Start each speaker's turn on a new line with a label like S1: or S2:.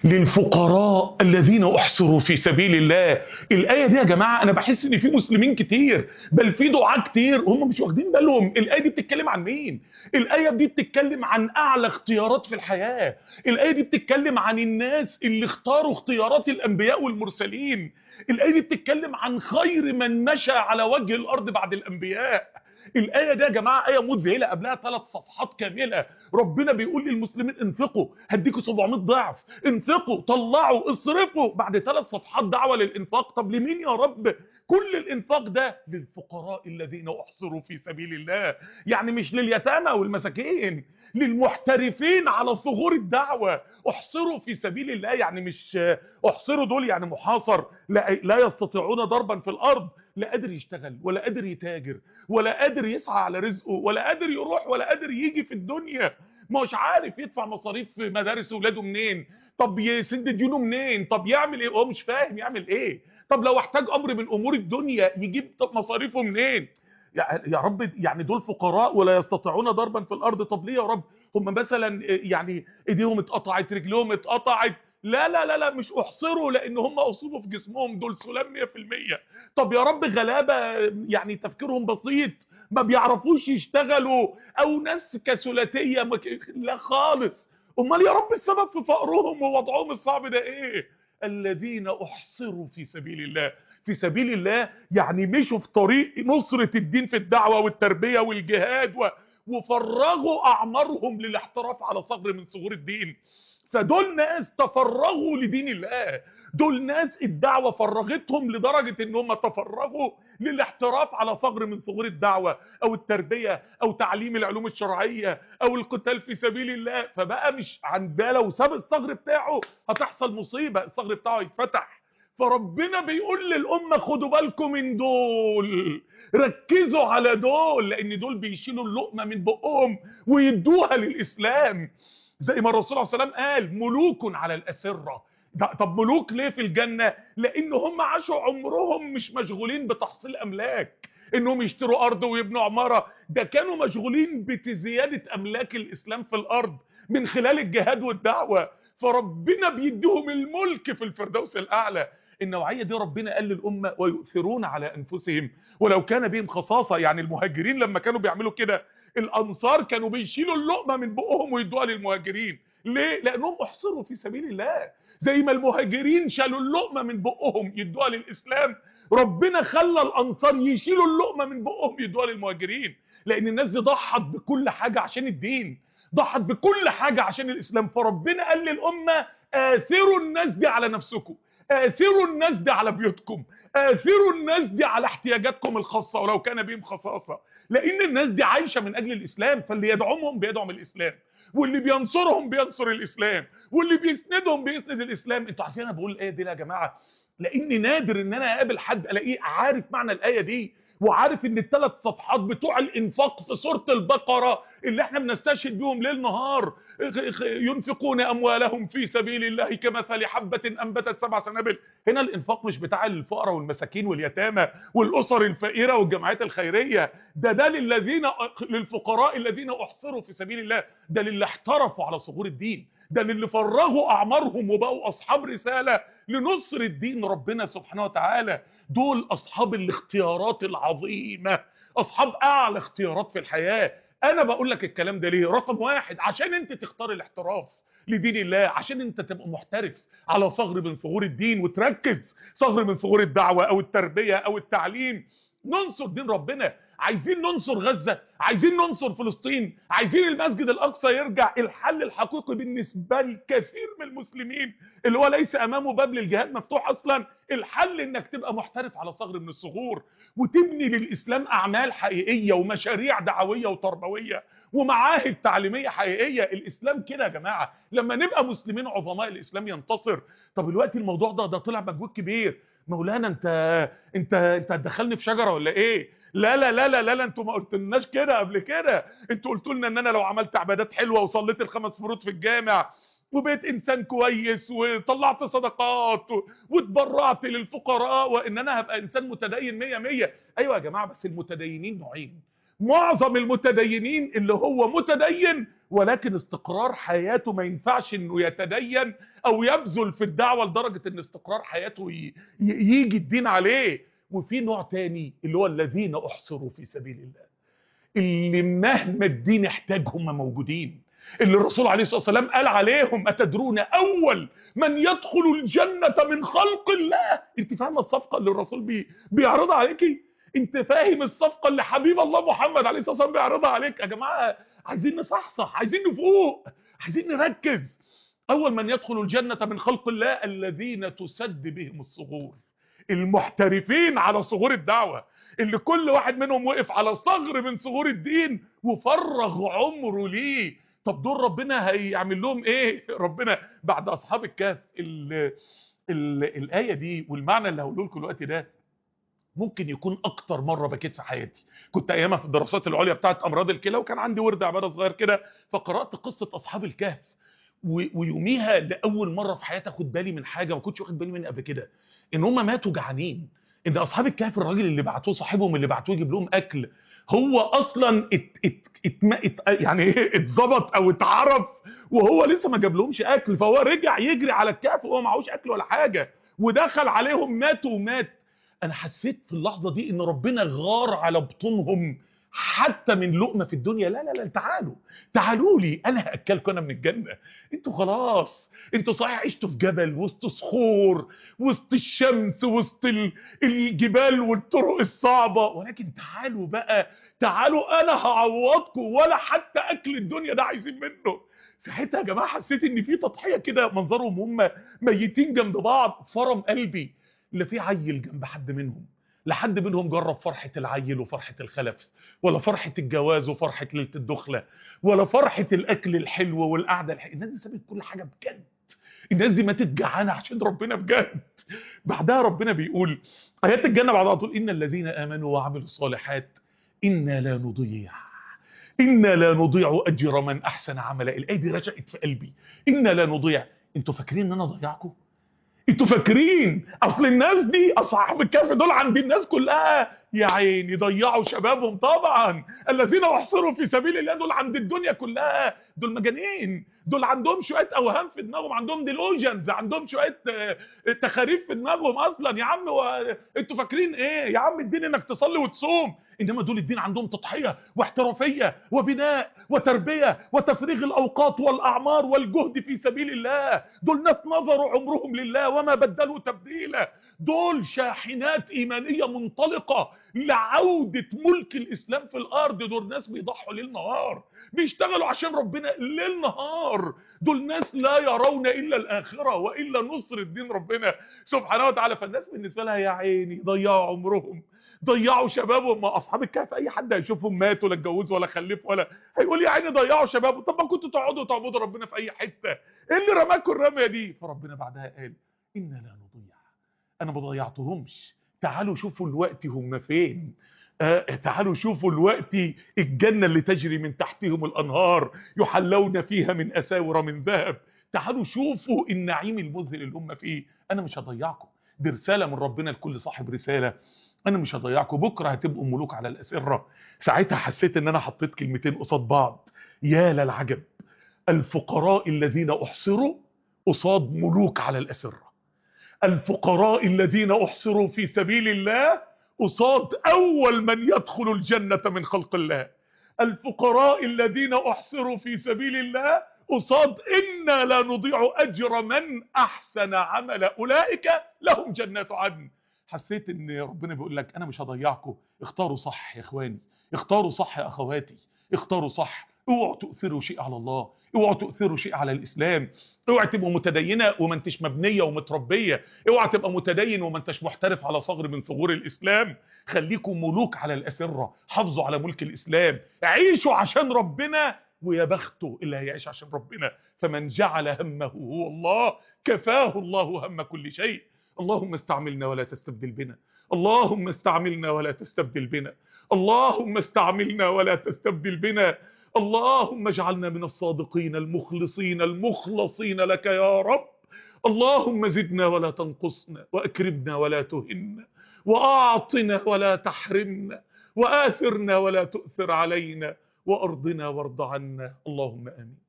S1: للفقراء الذين احصروا في سبيل الله الايه دي يا جماعه انا بحس ان في مسلمين كتير بل في دعاة كتير هم مش واخدين بالهم الايه دي بتتكلم عن مين الايه دي بتتكلم عن اعلى اختيارات في الحياه الايه دي بتتكلم عن الناس اللي اختاروا اختيارات الانبياء والمرسلين الايه دي بتتكلم عن خير من مشى على وجه الارض بعد الانبياء الآية دي يا جماعة آية مذهلة قبلها ثلاث صفحات كاملة ربنا بيقول للمسلمين انفقوا هديكوا 700 ضعف انفقوا طلعوا اصرفوا بعد ثلاث صفحات دعوة للإنفاق طب لمين يا رب كل الإنفاق ده للفقراء الذين أحصروا في سبيل الله يعني مش لليتامى والمساكين للمحترفين على ثغور الدعوة احصروا في سبيل الله يعني مش احصروا دول يعني محاصر لا, لا يستطيعون ضربا في الأرض لا قادر يشتغل ولا قادر يتاجر ولا قادر يسعى على رزقه ولا قادر يروح ولا قادر يجي في الدنيا مش عارف يدفع مصاريف مدارس اولاده منين طب يسد ديونه منين طب يعمل ايه هو مش فاهم يعمل ايه طب لو احتاج امر من امور الدنيا يجيب مصاريفه منين يا رب يعني دول فقراء ولا يستطيعون ضربا في الارض طب ليه يا رب هم مثلا يعني ايديهم اتقطعت رجلهم اتقطعت لا لا لا لا مش احصروا لان هم اصيبوا في جسمهم دول سلام 100% طب يا رب غلابه يعني تفكيرهم بسيط ما بيعرفوش يشتغلوا او ناس كسلاتيه مك... لا خالص امال يا رب السبب في فقرهم ووضعهم الصعب ده ايه الذين احصروا في سبيل الله في سبيل الله يعني مشوا في طريق نصرة الدين في الدعوة والتربية والجهاد و... وفرغوا اعمارهم للاحتراف على ثغر من ثغور الدين فدول ناس تفرغوا لدين الله دول ناس الدعوة فرغتهم لدرجة ان هم تفرغوا للاحتراف على ثغر من ثغور الدعوة او التربية او تعليم العلوم الشرعية او القتال في سبيل الله فبقى مش عن باله وساب الثغر بتاعه هتحصل مصيبة الثغر بتاعه يتفتح فربنا بيقول للأمة خدوا بالكم من دول ركزوا على دول لان دول بيشيلوا اللقمة من بقهم ويدوها للإسلام زي ما الرسول عليه السلام قال ملوك على الأسرة طب ملوك ليه في الجنة لان هم عاشوا عمرهم مش مشغولين بتحصيل املاك انهم يشتروا ارض ويبنوا عمارة ده كانوا مشغولين بزيادة املاك الاسلام في الارض من خلال الجهاد والدعوة فربنا بيديهم الملك في الفردوس الاعلى النوعية دي ربنا قال للأمة ويؤثرون على أنفسهم ولو كان بهم خصاصة يعني المهاجرين لما كانوا بيعملوا كده الأنصار كانوا بيشيلوا اللقمة من بقهم ويدوها للمهاجرين ليه؟ لأنهم أحصروا في سبيل الله زي ما المهاجرين شالوا اللقمة من بقهم يدوها للإسلام ربنا خلى الأنصار يشيلوا اللقمة من بقهم يدوها للمهاجرين لأن الناس دي ضحت بكل حاجة عشان الدين ضحت بكل حاجة عشان الإسلام فربنا قال للأمة آثروا الناس دي على نفسكم آثروا الناس دي على بيوتكم آثروا الناس دي على احتياجاتكم الخاصة ولو كان بهم خصاصة لأن الناس دي عايشة من أجل الإسلام فاللي يدعمهم بيدعم الإسلام واللي بينصرهم بينصر الإسلام واللي بيسندهم بيسند الإسلام انتوا عارفين أنا بقول الآية دي يا جماعة لأني نادر إن أنا أقابل حد ألاقيه عارف معنى الآية دي وعارف ان الثلاث صفحات بتوع الانفاق في سورة البقرة اللي احنا بنستشهد بيهم ليل نهار ينفقون اموالهم في سبيل الله كمثل حبة انبتت سبع سنابل هنا الانفاق مش بتاع الفقراء والمساكين واليتامى والاسر الفقيرة والجمعيات الخيرية ده ده للذين للفقراء الذين احصروا في سبيل الله ده للي احترفوا على صخور الدين ده للي فرغوا اعمارهم وبقوا اصحاب رسالة لنصر الدين ربنا سبحانه وتعالى دول اصحاب الاختيارات العظيمة اصحاب اعلى اختيارات في الحياة انا بقول لك الكلام ده ليه رقم واحد عشان انت تختار الاحتراف لدين الله عشان انت تبقى محترف على ثغر من ثغور الدين وتركز ثغر من ثغور الدعوة او التربية او التعليم ننصر دين ربنا عايزين ننصر غزة عايزين ننصر فلسطين عايزين المسجد الأقصى يرجع الحل الحقيقي بالنسبة لكثير من المسلمين اللي هو ليس أمامه باب للجهاد مفتوح أصلا الحل إنك تبقى محترف على ثغر من الثغور وتبني للإسلام أعمال حقيقية ومشاريع دعوية وتربوية ومعاهد تعليمية حقيقية الإسلام كده يا جماعة لما نبقى مسلمين عظماء الإسلام ينتصر طب الوقت الموضوع ده ده طلع مجهود كبير مولانا انت انت انت هتدخلني في شجره ولا ايه لا لا لا لا لا, لا انتوا ما قلتلناش كده قبل كده انتوا قلتوا لنا ان انا لو عملت عبادات حلوه وصليت الخمس فروض في الجامع وبقيت انسان كويس وطلعت صدقات واتبرعت للفقراء وان انا هبقى انسان متدين 100 100 ايوه يا جماعه بس المتدينين نوعين معظم المتدينين اللي هو متدين ولكن استقرار حياته ما ينفعش انه يتدين او يبذل في الدعوة لدرجة ان استقرار حياته ي... يجي الدين عليه وفي نوع تاني اللي هو الذين احصروا في سبيل الله اللي مهما الدين احتاج هم موجودين اللي الرسول عليه الصلاة والسلام قال عليهم أتدرون أول من يدخل الجنة من خلق الله انت فاهمة الصفقة اللي الرسول بي بيعرضها عليكي انت فاهم الصفقة اللي حبيب الله محمد عليه الصلاة والسلام بيعرضها عليك يا جماعة عايزين نصحصح عايزين نفوق عايزين نركز أول من يدخل الجنة من خلق الله الذين تسد بهم الصغور المحترفين على صغور الدعوة اللي كل واحد منهم وقف على صغر من صغور الدين وفرغ عمره ليه طب دول ربنا هيعمل لهم ايه ربنا بعد اصحاب الكهف ال ال الايه دي والمعنى اللي هقوله لكم دلوقتي ده ممكن يكون اكتر مره بكيت في حياتي كنت ايامها في الدراسات العليا بتاعت امراض الكلى وكان عندي ورد عباده صغير كده فقرات قصه اصحاب الكهف ويوميها لاول مره في حياتي اخد بالي من حاجه ما كنتش واخد بالي منها قبل كده ان هم ماتوا جعانين ان اصحاب الكهف الراجل اللي بعتوه صاحبهم اللي بعتوه يجيب لهم اكل هو اصلا ات ات ات ات يعني ايه اتظبط او اتعرف وهو لسه ما جاب لهمش اكل فهو رجع يجري على الكهف وهو معهوش اكل ولا حاجه ودخل عليهم مات ومات انا حسيت في اللحظه دي ان ربنا غار على بطونهم حتى من لقمه في الدنيا لا لا لا تعالوا تعالوا لي انا هاكلكم انا من الجنه انتوا خلاص انتوا صحيح عشتوا في جبل وسط صخور وسط الشمس وسط الجبال والطرق الصعبه ولكن تعالوا بقى تعالوا انا هعوضكم ولا حتى اكل الدنيا ده عايزين منه ساعتها يا جماعه حسيت ان في تضحيه كده منظرهم هم ميتين جنب بعض فرم قلبي لا في عيل جنب حد منهم لا حد منهم جرب فرحة العيل وفرحة الخلف ولا فرحة الجواز وفرحة ليلة الدخلة ولا فرحة الأكل الحلو والقعدة الحلوة الناس دي سابت كل حاجة بجد الناس دي ماتت جعانة عشان ربنا بجد بعدها ربنا بيقول آيات الجنة بعدها تقول إن الذين آمنوا وعملوا الصالحات إنا لا نضيع إنا لا نضيع أجر من أحسن عملا الآية دي رجعت في قلبي إنا لا نضيع انتوا فاكرين ان انا ضيعكم انتوا فاكرين اصل الناس دي اصحاب الكهف دول عند الناس كلها يا عيني ضيعوا شبابهم طبعا الذين احصروا في سبيل الله دول عند الدنيا كلها دول مجانين دول عندهم شويه اوهام في دماغهم عندهم ديلوجنز عندهم شويه تخاريف في دماغهم اصلا يا عم و... انتوا فاكرين ايه يا عم الدين انك تصلي وتصوم انما دول الدين عندهم تضحيه واحترافيه وبناء وتربيه وتفريغ الاوقات والاعمار والجهد في سبيل الله دول ناس نظروا عمرهم لله وما بدلوا تبديلا دول شاحنات ايمانيه منطلقه لعوده ملك الاسلام في الارض دول ناس بيضحوا ليل نهار بيشتغلوا عشان ربنا ليل نهار دول ناس لا يرون الا الاخره والا نصر الدين ربنا سبحانه وتعالى فالناس بالنسبه لها يا عيني ضيعوا عمرهم ضيعوا شبابهم ما اصحاب الكهف اي حد هيشوفهم ماتوا لا اتجوزوا ولا خلفوا ولا هيقول يا عيني ضيعوا شبابهم طب ما كنتوا تقعدوا تعبدوا ربنا في اي حته ايه اللي رماكم الرميه دي فربنا بعدها قال انا لا نضيع انا ما ضيعتهمش تعالوا شوفوا الوقت هم فين آه تعالوا شوفوا الوقت الجنة اللي تجري من تحتهم الأنهار يحلون فيها من أساور من ذهب تعالوا شوفوا النعيم المذهل اللي هم فيه أنا مش هضيعكم دي رسالة من ربنا لكل صاحب رسالة أنا مش هضيعكم بكرة هتبقوا ملوك على الأسرة ساعتها حسيت إن أنا حطيت كلمتين قصاد بعض يا للعجب الفقراء الذين أحصروا قصاد ملوك على الأسرة الفقراء الذين أحصروا في سبيل الله قصاد أول من يدخل الجنة من خلق الله الفقراء الذين أحصروا في سبيل الله قصاد إنا لا نضيع أجر من أحسن عمل أولئك لهم جنات عدن حسيت ان ربنا بيقول لك انا مش هضيعكم اختاروا صح يا اخواني اختاروا صح يا اخواتي اختاروا صح اوعوا تؤثروا شيء على الله اوعوا تؤثروا شيء على الاسلام اوعى تبقوا متدينه وما انتش مبنيه ومتربيه اوعى تبقى متدين وما انتش محترف على ثغر من ثغور الاسلام خليكم ملوك على الاسره حافظوا على ملك الاسلام عيشوا عشان ربنا ويا بخته اللي هيعيش عشان ربنا فمن جعل همه هو الله كفاه الله هم كل شيء اللهم استعملنا ولا تستبدل بنا اللهم استعملنا ولا تستبدل بنا اللهم استعملنا ولا تستبدل بنا اللهم اجعلنا من الصادقين المخلصين المخلصين لك يا رب اللهم زدنا ولا تنقصنا واكرمنا ولا تهنا واعطنا ولا تحرمنا واثرنا ولا تؤثر علينا وأرضنا وارض عنا اللهم آمين